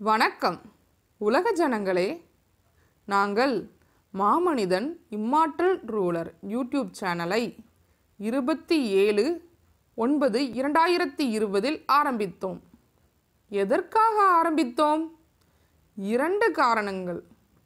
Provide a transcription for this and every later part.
வணக்கம் உலக ஜனங்களே நாங்கள் மாமனிதன் இம்மாற்றல் ரூலர் யூடியூப் சேனலை இருபத்தி ஏழு ஒன்பது இரண்டாயிரத்தி இருபதில் ஆரம்பித்தோம் எதற்காக ஆரம்பித்தோம் இரண்டு காரணங்கள்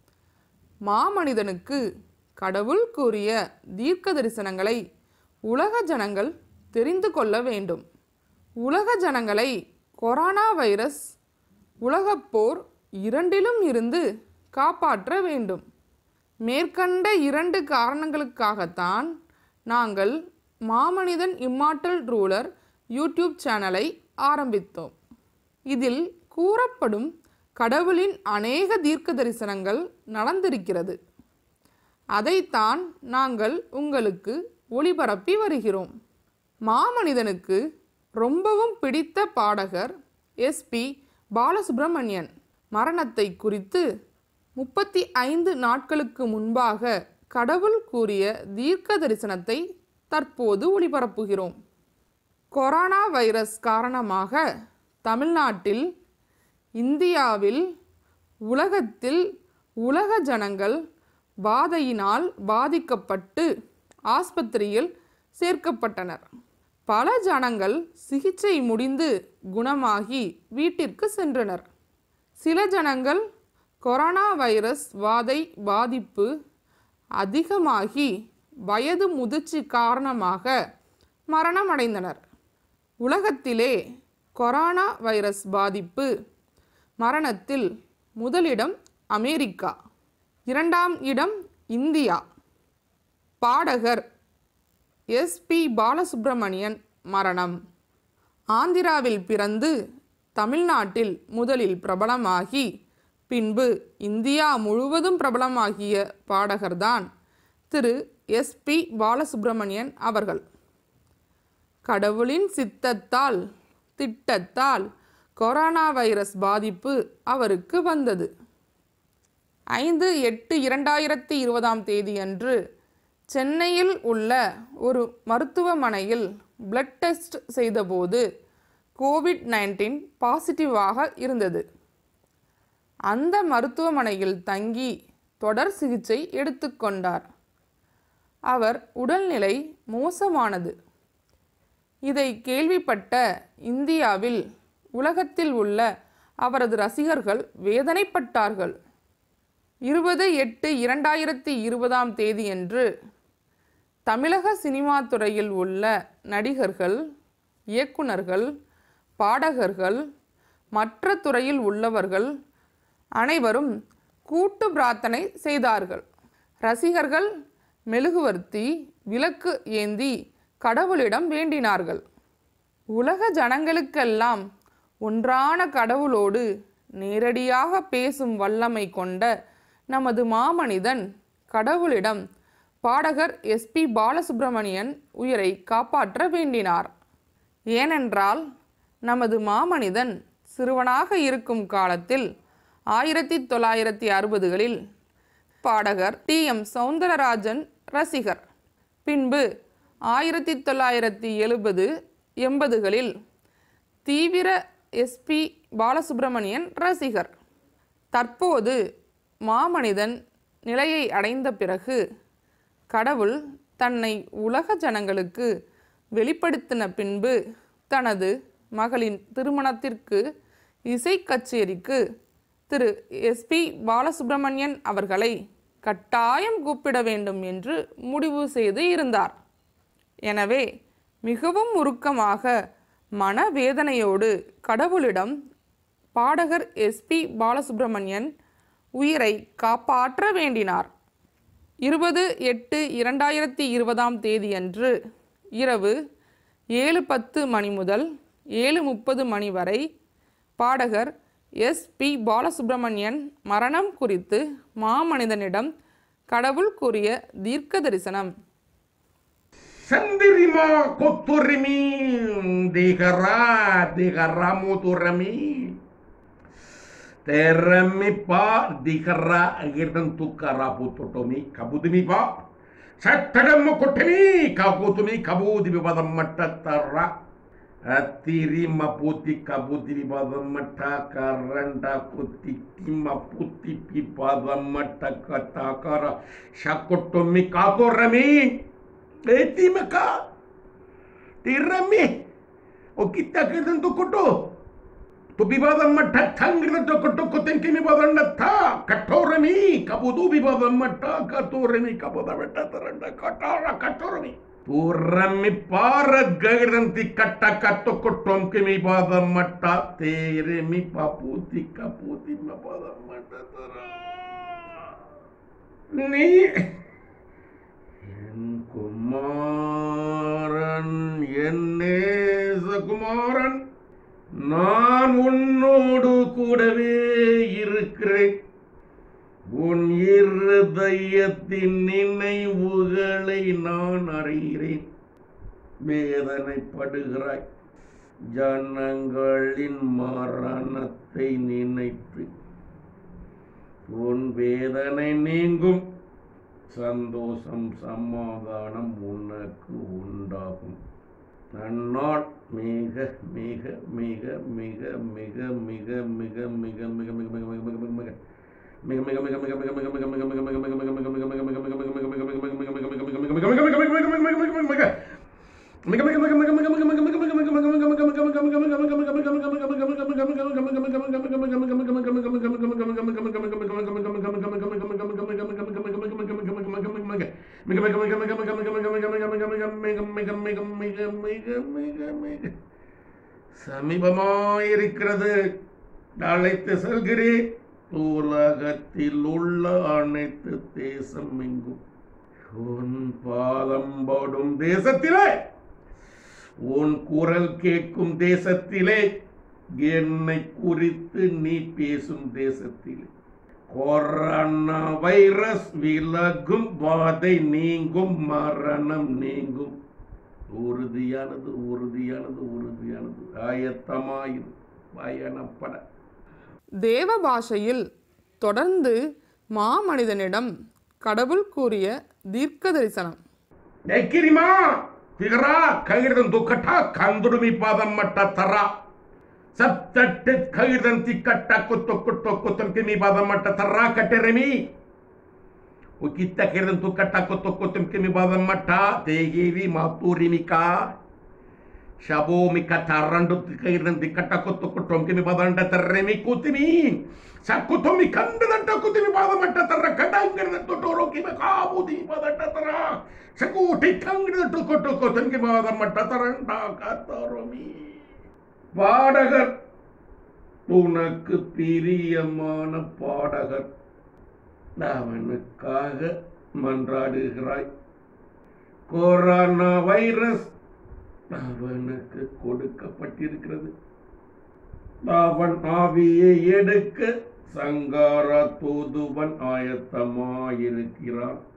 மாமனிதனுக்கு கடவுள் கூறிய தீர்க்க தரிசனங்களை உலக ஜனங்கள் தெரிந்து கொள்ள வேண்டும் உலக ஜனங்களை கொரோனா வைரஸ் உலகப் போர் இரண்டிலும் இருந்து காப்பாற்ற வேண்டும் மேற்கண்ட இரண்டு காரணங்களுக்காகத்தான் நாங்கள் மாமனிதன் இம்மாற்றல் ரூலர் யூடியூப் சேனலை ஆரம்பித்தோம் இதில் கூறப்படும் கடவுளின் அநேக தீர்க்க தரிசனங்கள் நடந்திருக்கிறது அதைத்தான் நாங்கள் உங்களுக்கு ஒளிபரப்பி வருகிறோம் மாமனிதனுக்கு ரொம்பவும் பிடித்த பாடகர் எஸ்பி பாலசுப்ரமணியன் மரணத்தை குறித்து முப்பத்தி ஐந்து நாட்களுக்கு முன்பாக கடவுள் கூறிய தீர்க்க தரிசனத்தை தற்போது ஒளிபரப்புகிறோம் கொரோனா வைரஸ் காரணமாக தமிழ்நாட்டில் இந்தியாவில் உலகத்தில் உலக ஜனங்கள் பாதையினால் பாதிக்கப்பட்டு ஆஸ்பத்திரியில் சேர்க்கப்பட்டனர் பல ஜனங்கள் சிகிச்சை முடிந்து குணமாகி வீட்டிற்கு சென்றனர் சில ஜனங்கள் கொரோனா வைரஸ் வாதை பாதிப்பு அதிகமாகி வயது முதிர்ச்சி காரணமாக மரணமடைந்தனர் உலகத்திலே கொரோனா வைரஸ் பாதிப்பு மரணத்தில் முதலிடம் அமெரிக்கா இரண்டாம் இடம் இந்தியா பாடகர் எஸ்பி பாலசுப்ரமணியன் மரணம் ஆந்திராவில் பிறந்து தமிழ்நாட்டில் முதலில் பிரபலமாகி பின்பு இந்தியா முழுவதும் பிரபலமாகிய பாடகர்தான் திரு எஸ்பி பாலசுப்ரமணியன் அவர்கள் கடவுளின் சித்தத்தால் திட்டத்தால் கொரோனா வைரஸ் பாதிப்பு அவருக்கு வந்தது ஐந்து எட்டு இரண்டாயிரத்தி இருபதாம் தேதியன்று சென்னையில் உள்ள ஒரு மருத்துவமனையில் பிளட் டெஸ்ட் செய்தபோது கோவிட் நைன்டீன் பாசிட்டிவாக இருந்தது அந்த மருத்துவமனையில் தங்கி தொடர் சிகிச்சை எடுத்துக்கொண்டார் அவர் உடல்நிலை மோசமானது இதை கேள்விப்பட்ட இந்தியாவில் உலகத்தில் உள்ள அவரது ரசிகர்கள் வேதனைப்பட்டார்கள் இருபது எட்டு இரண்டாயிரத்தி இருபதாம் தேதியன்று தமிழக சினிமா துறையில் உள்ள நடிகர்கள் இயக்குனர்கள் பாடகர்கள் மற்ற துறையில் உள்ளவர்கள் அனைவரும் கூட்டு பிரார்த்தனை செய்தார்கள் ரசிகர்கள் மெழுகுவர்த்தி விளக்கு ஏந்தி கடவுளிடம் வேண்டினார்கள் உலக ஜனங்களுக்கெல்லாம் ஒன்றான கடவுளோடு நேரடியாக பேசும் வல்லமை கொண்ட நமது மாமனிதன் கடவுளிடம் பாடகர் எஸ்பி பாலசுப்ரமணியன் உயிரை காப்பாற்ற வேண்டினார் ஏனென்றால் நமது மாமனிதன் சிறுவனாக இருக்கும் காலத்தில் ஆயிரத்தி தொள்ளாயிரத்தி அறுபதுகளில் பாடகர் டி எம் சௌந்தரராஜன் ரசிகர் பின்பு ஆயிரத்தி தொள்ளாயிரத்தி எழுபது எண்பதுகளில் தீவிர எஸ்பி பாலசுப்ரமணியன் ரசிகர் தற்போது மாமனிதன் நிலையை அடைந்த பிறகு கடவுள் தன்னை உலக ஜனங்களுக்கு வெளிப்படுத்தின பின்பு தனது மகளின் திருமணத்திற்கு இசை கச்சேரிக்கு திரு எஸ்பி பாலசுப்ரமணியன் அவர்களை கட்டாயம் கூப்பிட வேண்டும் என்று முடிவு செய்து இருந்தார் எனவே மிகவும் உருக்கமாக மனவேதனையோடு கடவுளிடம் பாடகர் எஸ்பி பாலசுப்ரமணியன் உயிரை காப்பாற்ற வேண்டினார் இருபது எட்டு இரண்டாயிரத்தி இருபதாம் தேதியன்று இரவு ஏழு பத்து மணி முதல் ஏழு முப்பது மணி வரை பாடகர் எஸ் பி பாலசுப்ரமணியன் மரணம் குறித்து மாமனிதனிடம் கடவுள் கூறிய தீர்க்க தரிசனம் Sendirima koturimi digara digara muturami teremi pa digara agirdan tukara putotomi kabudimi pa சட்டடம் கொட்டமி கபூத்துமி கபூதி விபதம் மட்டத்தர Atiri maputi kabuti vipada mata karanda kuti maputi pipada mata katakara shakotomi kakorami eti maka tirami o kita kita tu kutu tu vipada mata tangir tu kutu kutin kimi vipada ta katorami kabudu vipada mata katorami kabuda mata taranda katara katorami Purami para gairanti kata kato kotom kimi pada mata tere mi paputi kaputi ma pada mata tara. Ni என் குமாரன் என் நேசகுமாரன் நான் உன்னோடு கூடவே இருக்கிறேன் உன் இருதயத்தின் நினைவுகளை நான் அறிகிறேன் வேதனைப்படுகிறாய் ஜனங்களின் மரணத்தை நினைத்து உன் வேதனை நீங்கும் சந்தோஷம் சமாதானம் உனக்கு உண்டாகும் நன்னாள் மிக மிக மிக மிக மிக மிக மிக மிக மிக மிக மிக மிக மிக மிக மிக சமீபமாயிருக்கிறது அழைத்து செல்கிறேன் உலகத்தில் உள்ள அனைத்து தேசம் எங்கும் உன் பாதம் படும் தேசத்திலே உன் குரல் கேட்கும் தேசத்திலே என்னை குறித்து நீ பேசும் தேசத்திலே கொரோனா வைரஸ் விலகும் வாதை நீங்கும் மரணம் நீங்கும் உறுதியானது உறுதியானது உறுதியானது ஆயத்தமாயிரு பயணப்பட தேவ பாஷையில் தொடர்ந்து மாமனிதனிடம் கடவுள் கூறிய தீர்க்க தரிசனம் ನೆಕ್ಕಿರಿಮಾ ತಿಗರ ಕೈಡ್ದನ್ ದುಕ್ಕಟ ಕಂದುಡುಮಿ ಪಾದಂ ಮಟ್ಟ ತರ ಸತ್ತಟ್ಟೆ ಕೈಡ್ದನ್ ತಿಕ್ಕಟ್ಟ ಕುತ್ತು ಕುಟ್ಟು ಕುತ್ತಂ ಕಿಮಿ ಪಾದಂ ಮಟ್ಟ ತರ ಕಟ್ಟೆರೆಮಿ ಉಕಿತ್ತ ಕೈಡ್ದನ್ ತುಕ್ಕಟ್ಟ ಕುತ್ತು ಕುತ್ತಂ ಕಿಮಿ ಪಾದಂ ಮಟ್ಟ ತೇಗಿರಿ ಮಾತೂರಿಮಿಕಾ ಶಬೋಮಿಕ ತರಂಡು ಕೈಡ್ದನ್ ತಿಕ್ಕಟ್ಟ ಕುತ್ತು ಕುಟ್ಟಂ ಕಿಮಿ ಪಾದಂಡ ತರ್ರೆಮಿ ಕೂತಿಮಿ ಸಕ್ಕುತ್ತೊಮ್ಮಿ ಕಂಡದಂಟ ಕುತಿಮಿ ಪಾದ ಮಟ್ಟ ತರ ಕಡಂಗಿರದ ತೊಟ್ಟೋರೋ ಕಿಮಿ ಕಾಬೂದಿ ಪಾದಂಟ ತರ சக்கூட்டி கங்கிட்டு கொட்டு கொத்தன்கி மாதம் மட்ட தரண்டா காத்தாரோமி பாடகர் உனக்கு பிரியமான பாடகர் அவனுக்காக மன்றாடுகிறாய் கொரோனா வைரஸ் அவனுக்கு கொடுக்கப்பட்டிருக்கிறது அவன் ஆவியை எடுக்க சங்கார தூதுவன் ஆயத்தமாயிருக்கிறான்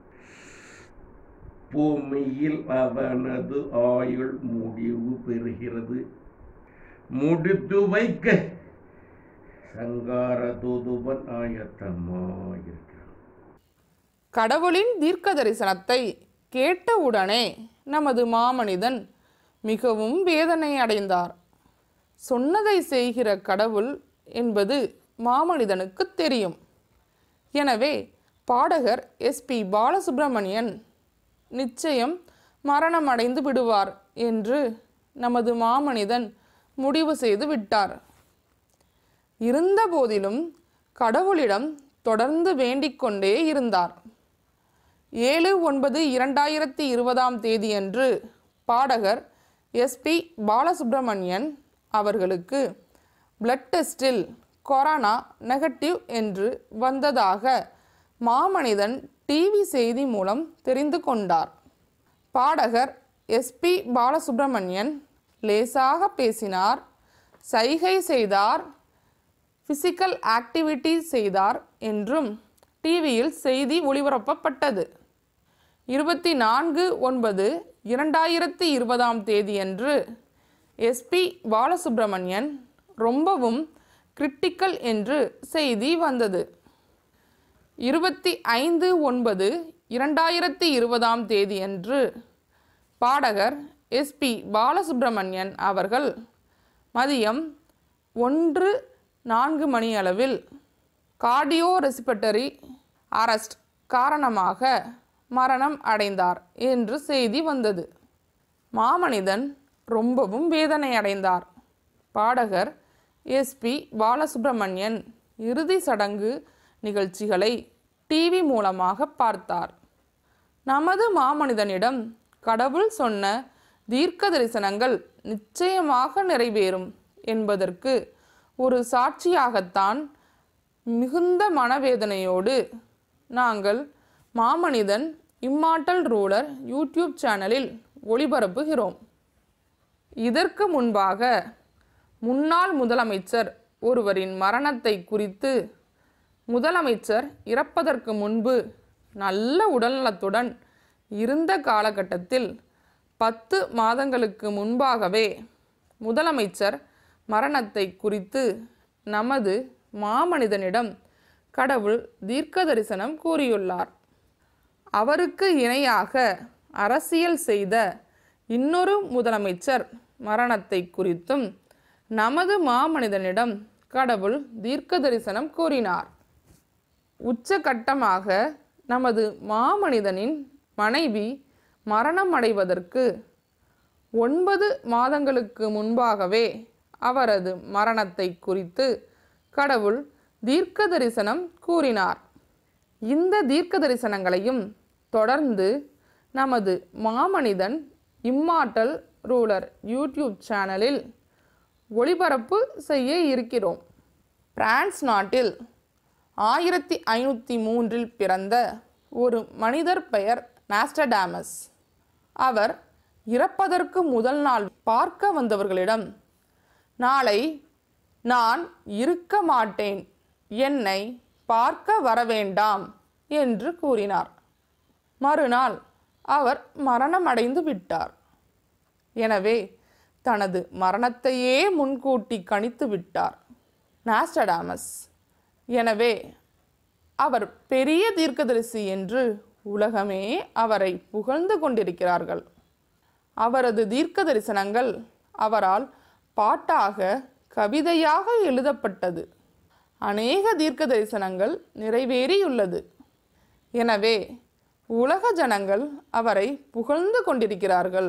பூமியில் அவனது ஆயுள் முடிவு பெறுகிறது முடித்து வைக்க சங்கார தூதுவன் ஆயத்தமாயிருக்கிறான் கடவுளின் தீர்க்க தரிசனத்தை கேட்டவுடனே நமது மாமனிதன் மிகவும் வேதனை அடைந்தார் சொன்னதை செய்கிற கடவுள் என்பது மாமனிதனுக்கு தெரியும் எனவே பாடகர் எஸ்பி பாலசுப்ரமணியன் நிச்சயம் மரணமடைந்து விடுவார் என்று நமது மாமனிதன் முடிவு செய்து விட்டார் இருந்தபோதிலும் கடவுளிடம் தொடர்ந்து வேண்டிக் கொண்டே இருந்தார் ஏழு ஒன்பது இரண்டாயிரத்தி இருபதாம் தேதியன்று பாடகர் எஸ்பி பாலசுப்ரமணியன் அவர்களுக்கு பிளட் டெஸ்டில் கொரோனா நெகட்டிவ் என்று வந்ததாக மாமனிதன் டிவி செய்தி மூலம் தெரிந்து கொண்டார் பாடகர் எஸ்பி பாலசுப்ரமணியன் லேசாக பேசினார் சைகை செய்தார் ஃபிசிக்கல் ஆக்டிவிட்டி செய்தார் என்றும் டிவியில் செய்தி ஒளிபரப்பப்பட்டது இருபத்தி நான்கு ஒன்பது இரண்டாயிரத்தி இருபதாம் தேதியன்று எஸ்பி பாலசுப்ரமணியன் ரொம்பவும் கிரிட்டிக்கல் என்று செய்தி வந்தது இருபத்தி ஐந்து ஒன்பது இரண்டாயிரத்தி இருபதாம் தேதியன்று பாடகர் எஸ்பி பாலசுப்ரமணியன் அவர்கள் மதியம் ஒன்று நான்கு மணி அளவில் கார்டியோ ரெஸ்பிரட்டரி அரெஸ்ட் காரணமாக மரணம் அடைந்தார் என்று செய்தி வந்தது மாமனிதன் ரொம்பவும் வேதனை அடைந்தார் பாடகர் எஸ்பி பாலசுப்ரமணியன் இறுதி சடங்கு நிகழ்ச்சிகளை டிவி மூலமாக பார்த்தார் நமது மாமனிதனிடம் கடவுள் சொன்ன தீர்க்க தரிசனங்கள் நிச்சயமாக நிறைவேறும் என்பதற்கு ஒரு சாட்சியாகத்தான் மிகுந்த மனவேதனையோடு நாங்கள் மாமனிதன் இம்மார்ட்டல் ரூலர் யூடியூப் சேனலில் ஒளிபரப்புகிறோம் இதற்கு முன்பாக முன்னாள் முதலமைச்சர் ஒருவரின் மரணத்தை குறித்து முதலமைச்சர் இறப்பதற்கு முன்பு நல்ல உடல்நலத்துடன் இருந்த காலகட்டத்தில் பத்து மாதங்களுக்கு முன்பாகவே முதலமைச்சர் மரணத்தை குறித்து நமது மாமனிதனிடம் கடவுள் தீர்க்க தரிசனம் கூறியுள்ளார் அவருக்கு இணையாக அரசியல் செய்த இன்னொரு முதலமைச்சர் மரணத்தை குறித்தும் நமது மாமனிதனிடம் கடவுள் தீர்க்க தரிசனம் கூறினார் உச்சகட்டமாக நமது மாமனிதனின் மனைவி மரணம் அடைவதற்கு ஒன்பது மாதங்களுக்கு முன்பாகவே அவரது மரணத்தை குறித்து கடவுள் தீர்க்க தரிசனம் கூறினார் இந்த தீர்க்க தரிசனங்களையும் தொடர்ந்து நமது மாமனிதன் இம்மார்ட்டல் ரூலர் யூடியூப் சேனலில் ஒளிபரப்பு செய்ய இருக்கிறோம் பிரான்ஸ் நாட்டில் ஆயிரத்தி ஐநூற்றி மூன்றில் பிறந்த ஒரு மனிதர் பெயர் நாஸ்டடாமஸ் அவர் இறப்பதற்கு முதல் நாள் பார்க்க வந்தவர்களிடம் நாளை நான் இருக்க மாட்டேன் என்னை பார்க்க வர வேண்டாம் என்று கூறினார் மறுநாள் அவர் மரணமடைந்து விட்டார் எனவே தனது மரணத்தையே முன்கூட்டி கணித்து விட்டார் நாஸ்டடாமஸ் எனவே அவர் பெரிய தீர்க்கதரிசி என்று உலகமே அவரை புகழ்ந்து கொண்டிருக்கிறார்கள் அவரது தீர்க்க தரிசனங்கள் அவரால் பாட்டாக கவிதையாக எழுதப்பட்டது அநேக தீர்க்க தரிசனங்கள் நிறைவேறியுள்ளது எனவே உலக ஜனங்கள் அவரை புகழ்ந்து கொண்டிருக்கிறார்கள்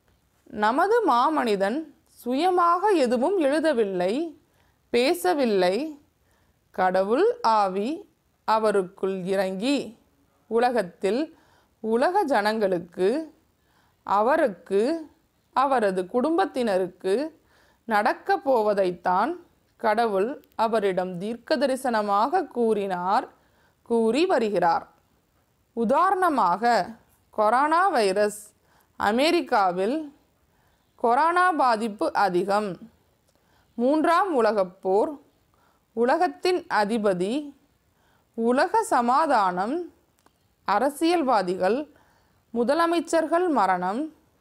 நமது மாமனிதன் சுயமாக எதுவும் எழுதவில்லை பேசவில்லை கடவுள் ஆவி அவருக்குள் இறங்கி உலகத்தில் உலக ஜனங்களுக்கு அவருக்கு அவரது குடும்பத்தினருக்கு நடக்கப் போவதைத்தான் கடவுள் அவரிடம் தீர்க்க தரிசனமாக கூறினார் கூறி வருகிறார் உதாரணமாக கொரோனா வைரஸ் அமெரிக்காவில் கொரோனா பாதிப்பு அதிகம் மூன்றாம் உலகப் போர் உலகத்தின் அதிபதி உலக சமாதானம் அரசியல்வாதிகள் முதலமைச்சர்கள் மரணம்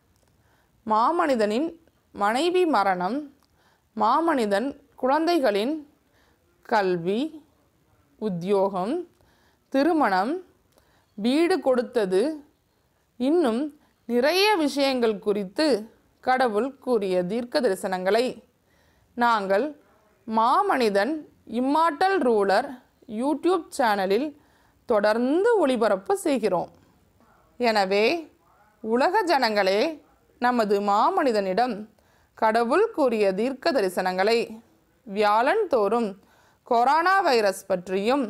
மாமனிதனின் மனைவி மரணம் மாமனிதன் குழந்தைகளின் கல்வி உத்தியோகம் திருமணம் வீடு கொடுத்தது இன்னும் நிறைய விஷயங்கள் குறித்து கடவுள் கூறிய தீர்க்க தரிசனங்களை நாங்கள் மாமனிதன் இம்மார்ட்டல் ரூலர் யூடியூப் சேனலில் தொடர்ந்து ஒளிபரப்பு செய்கிறோம் எனவே உலக ஜனங்களே நமது மாமனிதனிடம் கடவுள் கூறிய தீர்க்க தரிசனங்களை வியாழன் தோறும் கொரோனா வைரஸ் பற்றியும்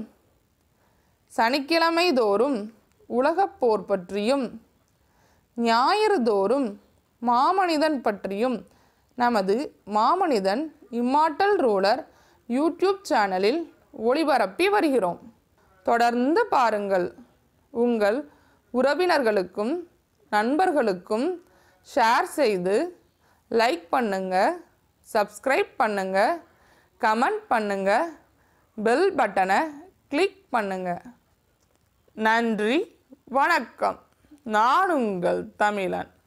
சனிக்கிழமை தோறும் உலகப் போர் பற்றியும் ஞாயிறு தோறும் மாமனிதன் பற்றியும் நமது மாமனிதன் இம்மார்ட்டல் ரூலர் யூடியூப் சேனலில் ஒளிபரப்பி வருகிறோம் தொடர்ந்து பாருங்கள் உங்கள் உறவினர்களுக்கும் நண்பர்களுக்கும் ஷேர் செய்து லைக் பண்ணுங்க சப்ஸ்கிரைப் பண்ணுங்க கமெண்ட் பண்ணுங்க பெல் பட்டனை கிளிக் பண்ணுங்க நன்றி வணக்கம் நான் உங்கள் தமிழன்